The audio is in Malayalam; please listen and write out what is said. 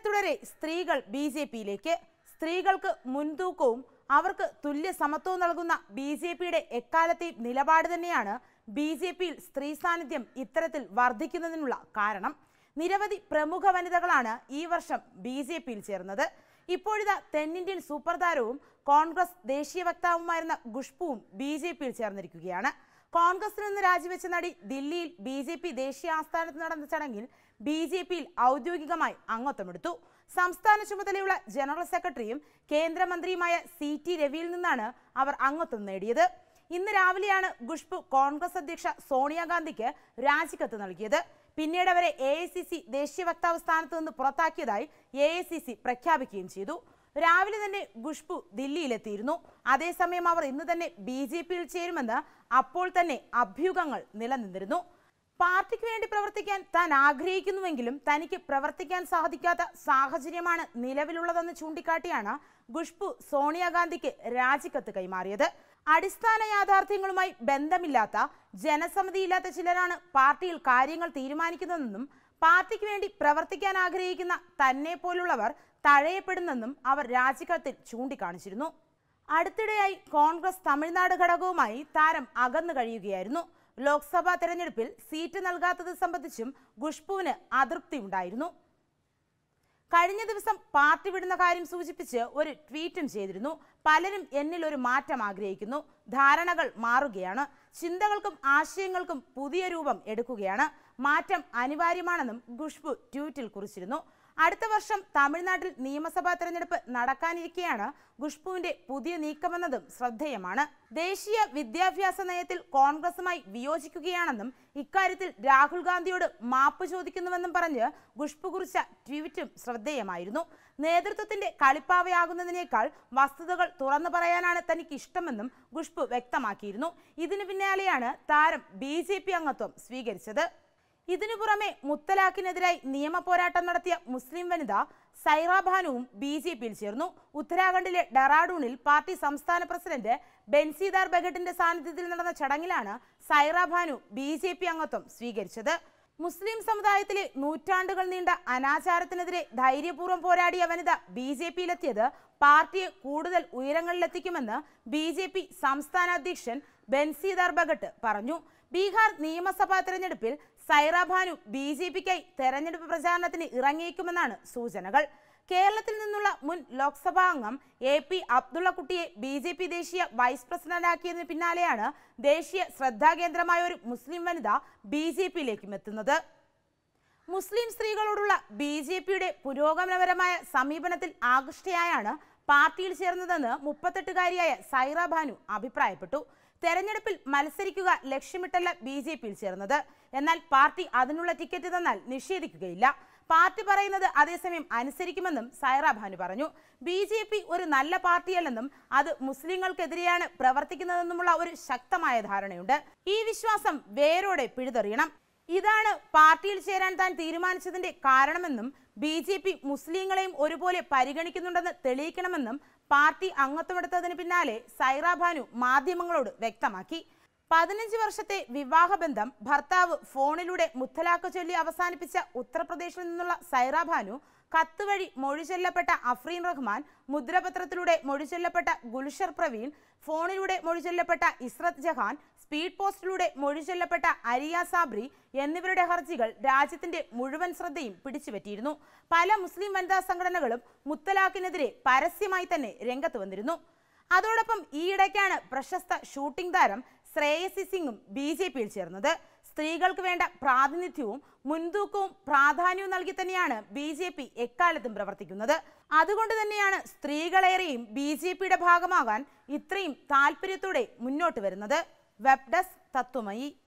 തുടരെ സ്ത്രീകൾ ബി ജെ പിയിലേക്ക് സ്ത്രീകൾക്ക് മുൻതൂക്കവും അവർക്ക് തുല്യ സമത്വവും നൽകുന്ന ബി ജെ പിയുടെ എക്കാലത്തെയും നിലപാട് തന്നെയാണ് ബി ജെ പിയിൽ സ്ത്രീ സാന്നിധ്യം ഇത്തരത്തിൽ വർദ്ധിക്കുന്നതിനുള്ള കാരണം നിരവധി പ്രമുഖ വനിതകളാണ് ഈ വർഷം ബി ജെ പിയിൽ ചേർന്നത് ഇപ്പോഴിതാ തെന്നിന്ത്യൻ സൂപ്പർ താരവും കോൺഗ്രസ് ദേശീയ വക്താവുമായിരുന്ന ഖുഷ്ബുവും ബി ജെ പിയിൽ ചേർന്നിരിക്കുകയാണ് കോൺഗ്രസിൽ നിന്ന് രാജിവെച്ച നടി ദില്ലിയിൽ ബി ജെ പി ദേശീയ ആസ്ഥാനത്ത് നടന്ന ചടങ്ങിൽ ബി ജെ പിയിൽ ഔദ്യോഗികമായി അംഗത്വമെടുത്തു സംസ്ഥാന ചുമതലയുള്ള ജനറൽ സെക്രട്ടറിയും കേന്ദ്രമന്ത്രിയുമായ സി ടി രവിയിൽ നിന്നാണ് അവർ അംഗത്വം നേടിയത് ഇന്ന് രാവിലെയാണ് ഖുഷ്ബു കോൺഗ്രസ് അധ്യക്ഷ സോണിയാഗാന്ധിക്ക് രാജിക്കത്ത് നൽകിയത് പിന്നീട് അവരെ എ ഐ സി സി ദേശീയ വക്താവ് സ്ഥാനത്ത് നിന്ന് പുറത്താക്കിയതായി എ ഐ സി സി പ്രഖ്യാപിക്കുകയും ചെയ്തു രാവിലെ തന്നെ ഖുഷ്ബു ദില്ലിയിലെത്തിയിരുന്നു അതേസമയം അവർ ഇന്ന് തന്നെ ബി ജെ പിയിൽ ചേരുമെന്ന് അപ്പോൾ തന്നെ അഭ്യൂഹങ്ങൾ നിലനിന്നിരുന്നു പാർട്ടിക്ക് വേണ്ടി പ്രവർത്തിക്കാൻ താൻ ആഗ്രഹിക്കുന്നുവെങ്കിലും തനിക്ക് പ്രവർത്തിക്കാൻ സാധിക്കാത്ത സാഹചര്യമാണ് നിലവിലുള്ളതെന്ന് ചൂണ്ടിക്കാട്ടിയാണ് ഖുഷ്ബു സോണിയാഗാന്ധിക്ക് രാജിക്കത്ത് കൈമാറിയത് അടിസ്ഥാന യാഥാർത്ഥ്യങ്ങളുമായി ബന്ധമില്ലാത്ത ജനസമിതിയില്ലാത്ത ചിലരാണ് പാർട്ടിയിൽ കാര്യങ്ങൾ തീരുമാനിക്കുന്നതെന്നും പാർട്ടിക്ക് വേണ്ടി പ്രവർത്തിക്കാൻ ആഗ്രഹിക്കുന്ന തന്നെ പോലുള്ളവർ തഴയപ്പെടുന്നെന്നും അവർ രാജിക്കത്തിൽ ചൂണ്ടിക്കാണിച്ചിരുന്നു അടുത്തിടെയായി കോൺഗ്രസ് തമിഴ്നാട് ഘടകവുമായി താരം അകന്നു കഴിയുകയായിരുന്നു ലോക്സഭാ തെരഞ്ഞെടുപ്പിൽ സീറ്റ് നൽകാത്തത് സംബന്ധിച്ചും ഖുഷ്ബുവിന് അതൃപ്തിയുണ്ടായിരുന്നു കഴിഞ്ഞ ദിവസം പാർട്ടി വിടുന്ന കാര്യം സൂചിപ്പിച്ച് ഒരു ട്വീറ്റും ചെയ്തിരുന്നു പലരും എന്നിൽ ഒരു മാറ്റം ആഗ്രഹിക്കുന്നു ധാരണകൾ മാറുകയാണ് ചിന്തകൾക്കും ആശയങ്ങൾക്കും പുതിയ രൂപം എടുക്കുകയാണ് മാറ്റം അനിവാര്യമാണെന്നും ഖുഷ്ബു ട്വീറ്റിൽ കുറിച്ചിരുന്നു അടുത്ത വർഷം തമിഴ്നാട്ടിൽ നിയമസഭാ തെരഞ്ഞെടുപ്പ് നടക്കാനിരിക്കെയാണ് ഖുഷ്ബുവിന്റെ പുതിയ നീക്കമെന്നതും ശ്രദ്ധേയമാണ് ദേശീയ വിദ്യാഭ്യാസ നയത്തിൽ കോൺഗ്രസുമായി വിയോജിക്കുകയാണെന്നും ഇക്കാര്യത്തിൽ രാഹുൽ ഗാന്ധിയോട് മാപ്പ് ചോദിക്കുന്നുവെന്നും പറഞ്ഞ് ഖുഷ്ബു കുറിച്ച ട്വീറ്റും ശ്രദ്ധേയമായിരുന്നു നേതൃത്വത്തിന്റെ കളിപ്പാവയാകുന്നതിനേക്കാൾ വസ്തുതകൾ തുറന്നു പറയാനാണ് തനിക്ക് ഇഷ്ടമെന്നും ഖുഷ്ബു വ്യക്തമാക്കിയിരുന്നു ഇതിനു പിന്നാലെയാണ് താരം ബി അംഗത്വം സ്വീകരിച്ചത് ഇതിനു പുറമെ മുത്തലാഖിനെതിരായി നിയമ പോരാട്ടം നടത്തിയ മുസ്ലിം വനിത സൈറ ഭാനുവും ബി ജെ പിയിൽ ചേർന്നു ഉത്തരാഖണ്ഡിലെ ഡെറാഡൂണിൽ പാർട്ടി സംസ്ഥാന പ്രസിഡന്റ് ബെൻസിദാർ ബഗട്ടിന്റെ സാന്നിധ്യത്തിൽ നടന്ന ചടങ്ങിലാണ് Saira Bhanu B J P അംഗത്വം സ്വീകരിച്ചത് മുസ്ലിം സമുദായത്തിലെ നൂറ്റാണ്ടുകൾ നീണ്ട അനാചാരത്തിനെതിരെ ധൈര്യപൂർവ്വം പോരാടിയ വനിത ബി ജെ പിയിലെത്തിയത് പാർട്ടിയെ കൂടുതൽ ഉയരങ്ങളിലെത്തിക്കുമെന്ന് ബി ജെ പി സംസ്ഥാന അധ്യക്ഷൻ ബെൻസിദാർ ബഗട്ട് പറഞ്ഞു ബീഹാർ നിയമസഭാ തെരഞ്ഞെടുപ്പിൽ സൈറ ഭാനു ബി ജെ പിക്കായി തെരഞ്ഞെടുപ്പ് പ്രചാരണത്തിന് ഇറങ്ങിയേക്കുമെന്നാണ് സൂചനകൾ കേരളത്തിൽ നിന്നുള്ള മുൻ ലോക്സഭാ അംഗം എ പി അബ്ദുള്ളക്കുട്ടിയെ ബി ജെ പി ദേശീയ വൈസ് പ്രസിഡന്റാക്കിയതിന് പിന്നാലെയാണ് ദേശീയ ശ്രദ്ധാകേന്ദ്രമായ ഒരു മുസ്ലിം വനിത ബി ജെ പിയിലേക്കും എത്തുന്നത് മുസ്ലിം സ്ത്രീകളോടുള്ള ബി ജെ പിയുടെ പുരോഗമനപരമായ സമീപനത്തിൽ ആകൃഷ്ടയായാണ് പാർട്ടിയിൽ ചേർന്നതെന്ന് മുപ്പത്തെട്ടുകാരിയായ സൈറ ഭാനു അഭിപ്രായപ്പെട്ടു തെരഞ്ഞെടുപ്പിൽ മത്സരിക്കുക ലക്ഷ്യമിട്ടല്ല ബി ജെ പിയിൽ ചേർന്നത് എന്നാൽ പാർട്ടി അതിനുള്ള ടിക്കറ്റ് തന്നാൽ നിഷേധിക്കുകയില്ല പാർട്ടി പറയുന്നത് അതേസമയം അനുസരിക്കുമെന്നും സൈറ ഭാനു പറഞ്ഞു ബി ജെ പി ഒരു നല്ല പാർട്ടിയല്ലെന്നും അത് മുസ്ലിങ്ങൾക്കെതിരെയാണ് പ്രവർത്തിക്കുന്നതെന്നുമുള്ള ഒരു ശക്തമായ ധാരണയുണ്ട് ഈ വിശ്വാസം വേരോടെ പിഴുതെറിയണം ഇതാണ് പാർട്ടിയിൽ ചേരാൻ താൻ തീരുമാനിച്ചതിന്റെ കാരണമെന്നും ബി ജെ പി മുസ്ലിങ്ങളെയും ഒരുപോലെ പരിഗണിക്കുന്നുണ്ടെന്ന് തെളിയിക്കണമെന്നും പാർട്ടി അംഗത്വമെടുത്തതിന് പിന്നാലെ സൈറ ഭാനു മാധ്യമങ്ങളോട് വ്യക്തമാക്കി പതിനഞ്ച് വർഷത്തെ വിവാഹബന്ധം ഭർത്താവ് ഫോണിലൂടെ മുത്തലാഖ് ചൊല്ലി അവസാനിപ്പിച്ച ഉത്തർപ്രദേശിൽ നിന്നുള്ള സൈറ ഭാനു കത്ത് വഴി മൊഴി ചൊല്ലപ്പെട്ട അഫ്രീൻ റഹ്മാൻ മുദ്രപത്രത്തിലൂടെ മൊഴി ചൊല്ലപ്പെട്ട ഗുൽഷർ പ്രവീൺ ഫോണിലൂടെ മൊഴി ചൊല്ലപ്പെട്ട ഇസ്രത് ജഹാൻ സ്പീഡ് പോസ്റ്റിലൂടെ മൊഴി ചൊല്ലപ്പെട്ട അരിയ സാബ്രി എന്നിവരുടെ ഹർജികൾ രാജ്യത്തിന്റെ മുഴുവൻ ശ്രദ്ധയും പിടിച്ചുപറ്റിയിരുന്നു പല മുസ്ലിം വനിതാ സംഘടനകളും മുത്തലാഖിനെതിരെ പരസ്യമായി തന്നെ രംഗത്ത് വന്നിരുന്നു അതോടൊപ്പം ഈയിടയ്ക്കാണ് പ്രശസ്ത ഷൂട്ടിംഗ് താരം ശ്രേയസി സിംഗും ബി ജെ പിയിൽ ചേർന്നത് സ്ത്രീകൾക്ക് വേണ്ട പ്രാതിനിധ്യവും മുൻതൂക്കവും പ്രാധാന്യവും നൽകി തന്നെയാണ് ബി ജെ പി എക്കാലത്തും പ്രവർത്തിക്കുന്നത് അതുകൊണ്ട് തന്നെയാണ് സ്ത്രീകളേറെയും ബി ജെ പിയുടെ ഭാഗമാകാൻ ഇത്രയും താല്പര്യത്തോടെ മുന്നോട്ട് വരുന്നത് വെബ് ഡെസ്ക് തത്വമയി